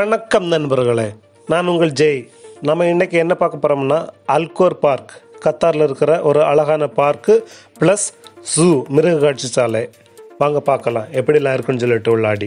வணக்கம் நண்பர்களே நான் உங்கள் ஜெய் நம்ம இன்னைக்கு என்ன பார்க்க போகிறோம்னா அல்கோர் பார்க் கத்தாரில் இருக்கிற ஒரு அழகான பார்க்கு ப்ளஸ் ஜூ மிருக காட்சி சாலை வாங்க பார்க்கலாம் எப்படிலாம் இருக்குன்னு சொல்லிட்டு உள்ளாடி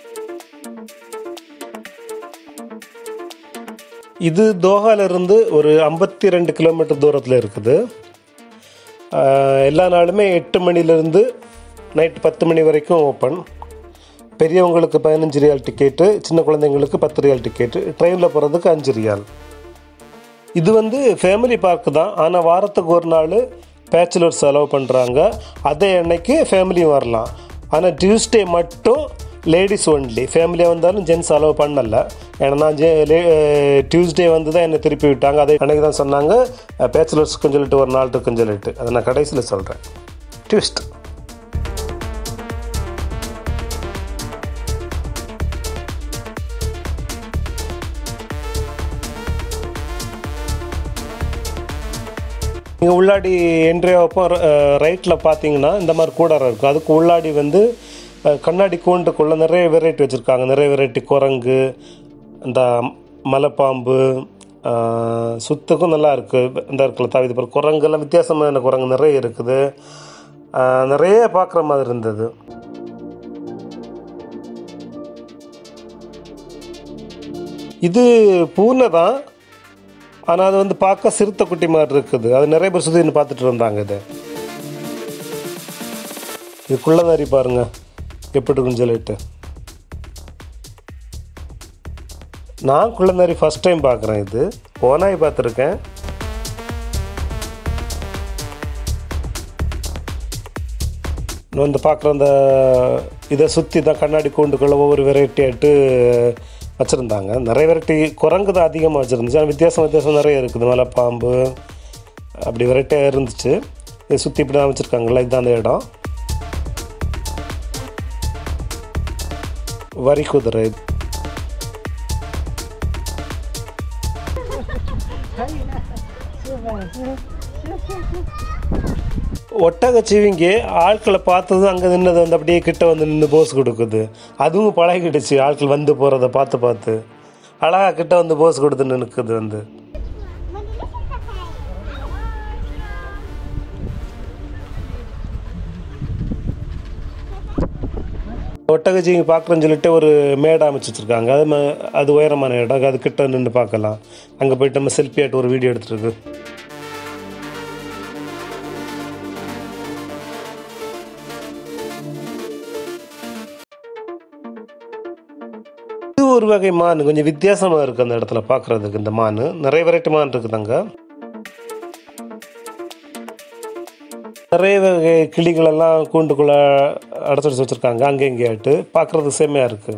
இது தோஹாலிருந்து ஒரு ஐம்பத்தி ரெண்டு கிலோமீட்டர் தூரத்தில் இருக்குது ஆஹ் எல்லா நாளுமே எட்டு மணிலேருந்து நைட் பத்து மணி வரைக்கும் ஓப்பன் பெரியவங்களுக்கு பதினஞ்சு ரியால் டிக்கெட்டு சின்ன குழந்தைங்களுக்கு பத்து ரியால் டிக்கெட்டு ட்ரெயினில் போகிறதுக்கு அஞ்சு ரியால் இது வந்து ஃபேமிலி பார்க் தான் ஆனால் வாரத்துக்கு ஒரு நாள் பேச்சுலர்ஸ் செலவு பண்ணுறாங்க அதே அன்னைக்கு ஃபேமிலியும் வரலாம் ஆனால் டியூஸ்டே மட்டும் லேடிஸ் ஒன்லி ஃபேமிலியாக வந்தாலும் ஜென்ஸ் அலோவ் பண்ணல ஏன்னா நான் ஜெ டியூஸ்டே வந்து தான் என்னை திருப்பி விட்டாங்க அதே அன்னைக்கு தான் சொன்னாங்க பேச்சுலர்ஸ்க்குன்னு சொல்லிட்டு ஒரு நாள் இருக்குன்னு சொல்லிட்டு அதை நான் கடைசியில் சொல்கிறேன் டியூஸ்ட் நீங்கள் உள்ளாடி என்ட்ரி ஆகப்போ ரைட்டில் பார்த்தீங்கன்னா இந்த மாதிரி கூடாரம் இருக்கும் அதுக்கு உள்ளாடி வந்து அஹ், கண்ணாடி கூண்டுக்குள்ளே நிறைய வெரைட்டி வச்சுருக்காங்க நிறைய வெரைட்டி குரங்கு இந்த மலைப்பாம்பு அஹ், சுத்துக்கும் நல்லா இருக்குது இந்த இடத்துல தவித பாரு குரங்குலாம் வித்தியாசமான குரங்கு நிறைய இருக்குது அஹ், நிறைய பார்க்குற மாதிரி இருந்தது இது பூனை தான் ஆனால் அது வந்து பார்க்க சிறுத்தை குட்டி மாதிரி இருக்குது அது நிறைய பேர் சுற்றி பார்த்துட்டு இருந்தாங்க இது இது குள்ளதாரி பாருங்க எப்படி இருக்குன்னு சொல்லிட்டு நான் குள்ளந்தாரி ஃபர்ஸ்ட் டைம் பார்க்குறேன் இது ஓனாய் பார்த்துருக்கேன் நான் வந்து பார்க்குற அந்த இதை சுற்றி தான் கண்ணாடி கூண்டுக்குள்ள ஒவ்வொரு வெரைட்டி ஆகிட்டு வச்சுருந்தாங்க நிறைய வெரைட்டி குரங்கு தான் அதிகமாக வச்சுருந்துச்சு ஆனால் வித்தியாசம் வித்தியாசம் நிறைய இருக்குது மலைப்பாம்பு அப்படி வெரைட்டியாக இருந்துச்சு இதை சுற்றி இப்படி தான் வச்சுருக்காங்களா இதுதான் அந்த இடம் வரி குதிரை ஒட்டகச்சிவிங்க ஆட்களை பார்த்தது அங்கே நின்னது வந்து அப்படியே கிட்ட வந்து நின்று போஸ் கொடுக்குது அதுவும் பழகிடுச்சு ஆட்கள் வந்து போகிறத பார்த்து பார்த்து அழகா கிட்ட வந்து போஸ் கொடுத்து நிற்குது வந்து ஒட்டகச்சிவிங்க பார்க்குறேன்னு சொல்லிட்டு ஒரு மேடை அமைச்சு வச்சுருக்காங்க அது ம- அது உயரமான இடம் அது கிட்ட நின்று பார்க்கலாம் அங்கே போயிட்டு நம்ம செல்ஃபி ஆட்டு ஒரு வீடியோ எடுத்துருக்கு இது ஒரு வகை மான் கொஞ்சம் வித்தியாசமாக இருக்குது அந்த இடத்துல பார்க்குறதுக்கு இந்த மான் நிறைய வெரைட்டி மான் இருக்குது அங்கே நிறைய வகை கிளிகளெல்லாம் கூண்டுக்குள்ளே அடைச்சி வச்சு வச்சுருக்காங்க அங்கே இங்கேயாட்டு பார்க்குறதுக்கு செம்மையாக இருக்குது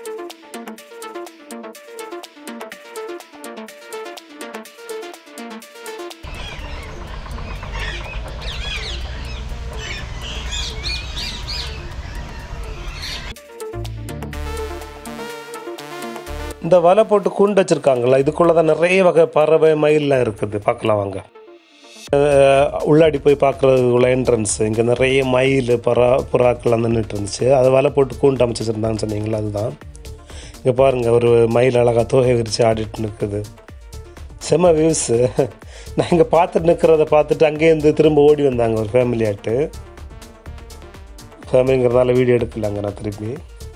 இந்த வலை போட்டு கூண்டு வச்சுருக்காங்களா இதுக்குள்ளே தான் நிறைய வகை பறவை மயில்லாம் இருக்குது பார்க்கலாம் வாங்க அஹ் உள்ளாடி போய் பார்க்குறதுக்குள்ள என்ட்ரன்ஸ் இங்கே நிறைய மயில் பறா புறாக்கள்லாம் நின்றுட்டு இருந்துச்சு அதை வலை போட்டு கூண்டு அமைச்சு வச்சுருந்தாங்கன்னு சொன்னீங்களா அதுதான் இங்கே பாருங்கள் ஒரு மயில் அழகாக தோகை விரித்து ஆடிட்டு நிற்குது செம வியூஸு நான் இங்கே பார்த்துட்டு நிற்கிறத பார்த்துட்டு அங்கேருந்து திரும்ப ஓடி வந்தாங்க ஒரு ஃபேமிலியாட்டு ஃபேமிலிங்கிறதால வீடியோ எடுக்கலாங்க நான் திருப்பி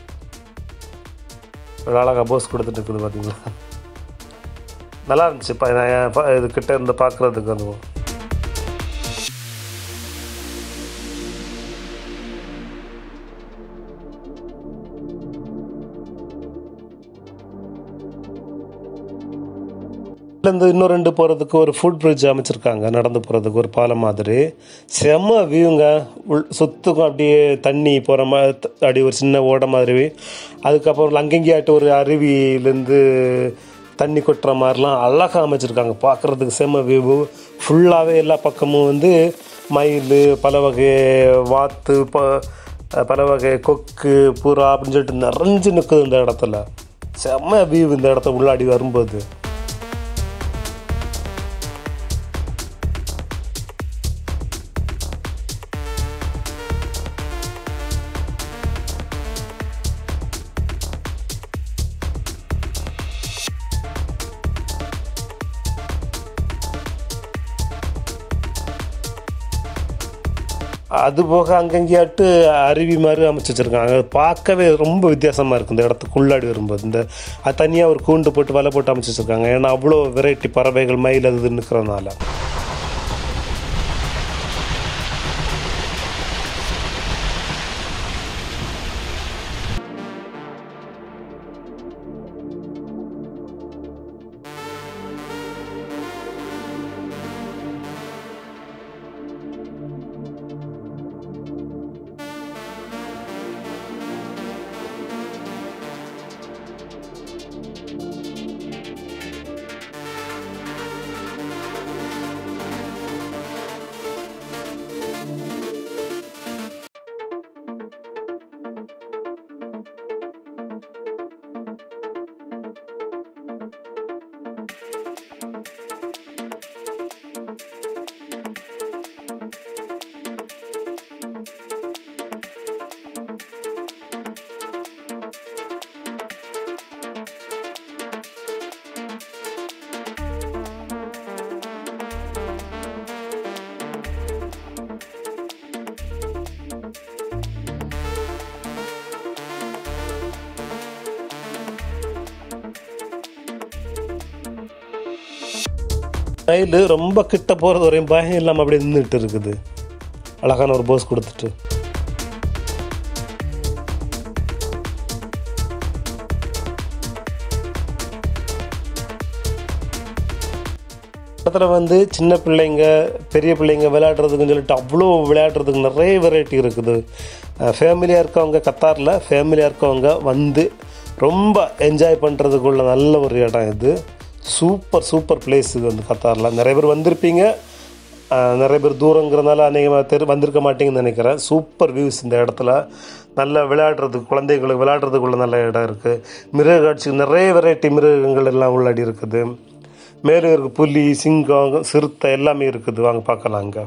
ஒரு அழகாக போஸ் கொடுத்துட்டு இருக்குது பார்த்தீங்களா நல்லா இருந்துச்சு பா- நான் என் பா- இது கிட்ட இருந்து பார்க்குறதுக்கு அது இருந்து இன்னும் ரெண்டு போகிறதுக்கு ஒரு ஃபுட் பிரிட்ஜ் அமைச்சிருக்காங்க நடந்து போகிறதுக்கு ஒரு பாலம் மாதிரி செம்ம வியூங்க உள் சுத்துக்கும் அப்படியே தண்ணி போகிற மாதிரி அப்படி ஒரு சின்ன ஓட மாதிரி அதுக்கப்புறம் அங்கங்கேயாட்டு ஒரு அருவியிலேருந்து தண்ணி கொட்டுற மாதிரிலாம் அழகாக அமைச்சிருக்காங்க பார்க்குறதுக்கு செம்ம வியூ ஃபுல்லாகவே எல்லா பக்கமும் வந்து மயில் பல வகை வாத்து ப பல வகை கொக்கு புறா அப்படின்னு சொல்லிட்டு நிறைஞ்சு நிற்குது இந்த இடத்துல செம்ம வியூ இந்த இடத்த உள்ளாடி வரும்போது அது போக அங்கங்கேயாட்டு அருவி மாதிரி அமைச்சு வச்சுருக்காங்க அது பார்க்கவே ரொம்ப வித்தியாசமாக இருக்கும் இந்த இடத்துக்குள்ளாடி வரும்போது இந்த அது தனியாக ஒரு கூண்டு போட்டு வலை போட்டு அமைச்சு வச்சுருக்காங்க ஏன்னா அவ்வளோ வெரைட்டி பறவைகள் மயில் அது இது நிற்கிறதுனால மயில் ரொம்ப கிட்ட போகிறது வரையும் பயம் இல்லாமல் அப்படியே நின்றுட்டு இருக்குது அழகான ஒரு போஸ் கொடுத்துட்டு பக்கத்தில் வந்து சின்ன பிள்ளைங்க பெரிய பிள்ளைங்க விளையாடுறதுக்குன்னு சொல்லிட்டு அவ்வளோ விளையாடுறதுக்கு நிறைய வெரைட்டி இருக்குது ஃபேமிலியாக இருக்கவங்க கத்தாரில் ஃபேமிலியாக இருக்கவங்க வந்து ரொம்ப என்ஜாய் பண்ணுறதுக்குள்ள நல்ல ஒரு இடம் இது சூப்பர் சூப்பர் பிளேஸ் இது வந்து கத்தாரில் நிறைய பேர் வந்திருப்பீங்க அஹ், நிறைய பேர் தூரங்கிறதுனால அநேகமாக தெரு வந்திருக்க மாட்டீங்கன்னு நினைக்கிறேன் சூப்பர் வியூஸ் இந்த இடத்துல நல்ல விளையாடுறதுக்கு குழந்தைங்களுக்கு விளையாடுறதுக்குள்ள நல்ல இடம் இருக்குது மிருக காட்சி நிறைய வெரைட்டி மிருகங்கள் எல்லாம் உள்ளாடி இருக்குது மேலும் இருக்கு புலி சிங்கம் சிறுத்தை எல்லாமே இருக்குது வாங்க பார்க்கலாம் அங்கே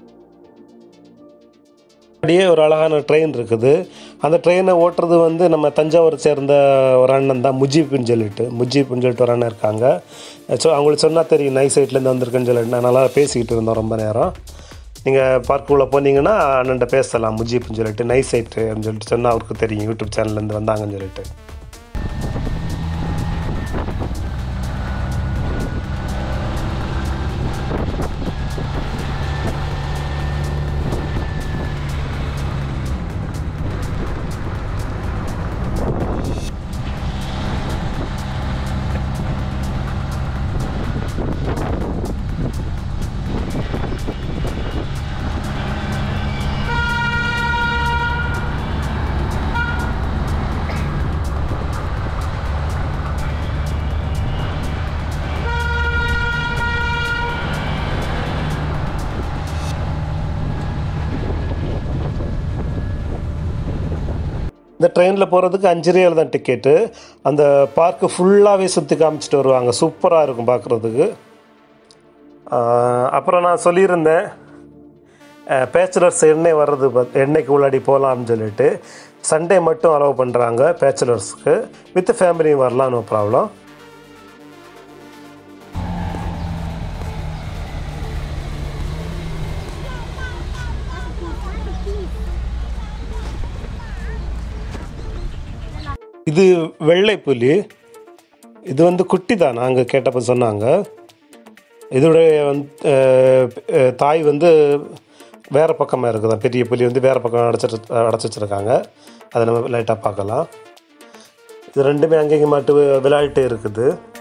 அப்படியே ஒரு அழகான ட்ரெயின் இருக்குது அந்த ட்ரெயினை ஓட்டுறது வந்து நம்ம தஞ்சாவூரை சேர்ந்த ஒரு அண்ணன் தான் முஜீப்னு சொல்லிட்டு முஜீப்னு சொல்லிட்டு ஒரு அண்ணன் இருக்காங்க ஸோ அவங்களுக்கு சொன்னால் தெரியும் நைஸ் சைட்லேருந்து வந்திருக்குன்னு சொல்லிட்டு நான் நல்லா பேசிக்கிட்டு இருந்தோம் ரொம்ப நேரம் நீங்கள் பார்க்குள்ளே போனீங்கன்னா அண்ணன்ட்ட பேசலாம் முஜீப்னு சொல்லிட்டு நைஸ் சைட்டு அப்படின்னு சொல்லிட்டு சொன்னால் அவருக்கு தெரியும் யூடியூப் சேனல்லேருந்து வந்தாங்கன்னு சொல்லிட்டு இந்த ட்ரெயினில் போகிறதுக்கு அஞ்சு ரியால் தான் டிக்கெட்டு அந்த பார்க்கு ஃபுல்லாகவே சுற்றி காமிச்சிட்டு வருவாங்க சூப்பராக இருக்கும் பார்க்குறதுக்கு அப்புறம் நான் சொல்லியிருந்தேன் பேச்சுலர்ஸ் எண்ணெய் வர்றது பத்- எண்ணெய்க்கு உள்ளாடி போகலாம்னு சொல்லிட்டு சண்டே மட்டும் அலோவ் பண்ணுறாங்க பேச்சுலர்ஸ்க்கு வித் ஃபேமிலியும் வரலாம் நோ ப்ராப்ளம் இது வெள்ளை புலி இது வந்து குட்டி தான் நாங்கள் கேட்டப்ப சொன்னாங்க இதோடைய வந்து அஹ், அஹ், தாய் வந்து வேறு பக்கமாக இருக்குதான் பெரிய புலி வந்து வேறு பக்கம் அடைச்சிட்டு அடைச்சி வச்சுருக்காங்க அதை நம்ம லைட்டாக பார்க்கலாம் இது ரெண்டுமே அங்கேயும் மாட்டு விளையாட்டு இருக்குது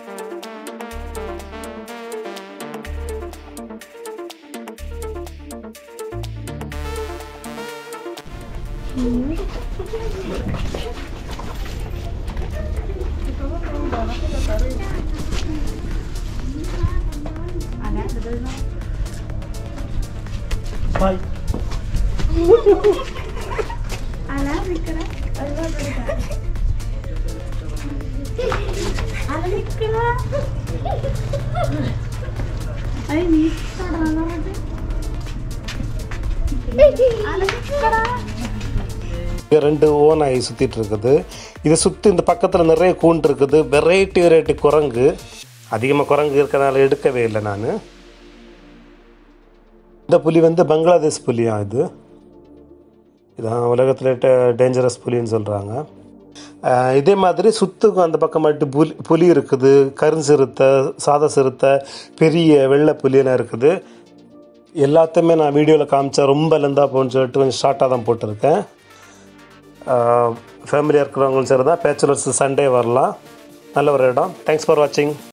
பாய் Alam, ikra. Allah berkata. Alam, ikra. Ay, ni தொடரல வந்து. Alam, ikra. இங்க ரெண்டு ஓநாய் சுற்றிட்டு இருக்குது இதை சுற்றி இந்த பக்கத்தில் நிறைய கூண்டு இருக்குது வெரைட்டி வெரைட்டி குரங்கு அதிகமாக குரங்கு இருக்கனால எடுக்கவே இல்லை நான் இந்த புலி வந்து பங்களாதேஷ் புலியா இது இதான் உலகத்தில் டேஞ்சரஸ் புலின்னு சொல்கிறாங்க இதே மாதிரி சுத்துக்கும் அந்த பக்கம் மட்டும் புலி புலி இருக்குது கருஞ்சிறுத்தை சாத சிறுத்தை பெரிய வெள்ளை புலியெல்லாம் இருக்குது எல்லாத்தையுமே நான் வீடியோவில் காமிச்சேன் ரொம்ப லெந்தாக போகணும்னு சொல்லிட்டு கொஞ்சம் ஷார்ட்டாக தான் போட்டிருக்கேன் ஃபேமிலியாக இருக்கிறவங்களும் சரி தான் பேச்சுலர்ஸ் சண்டே வரலாம் நல்ல ஒரு இடம் தேங்க்ஸ் ஃபார் வாட்சிங்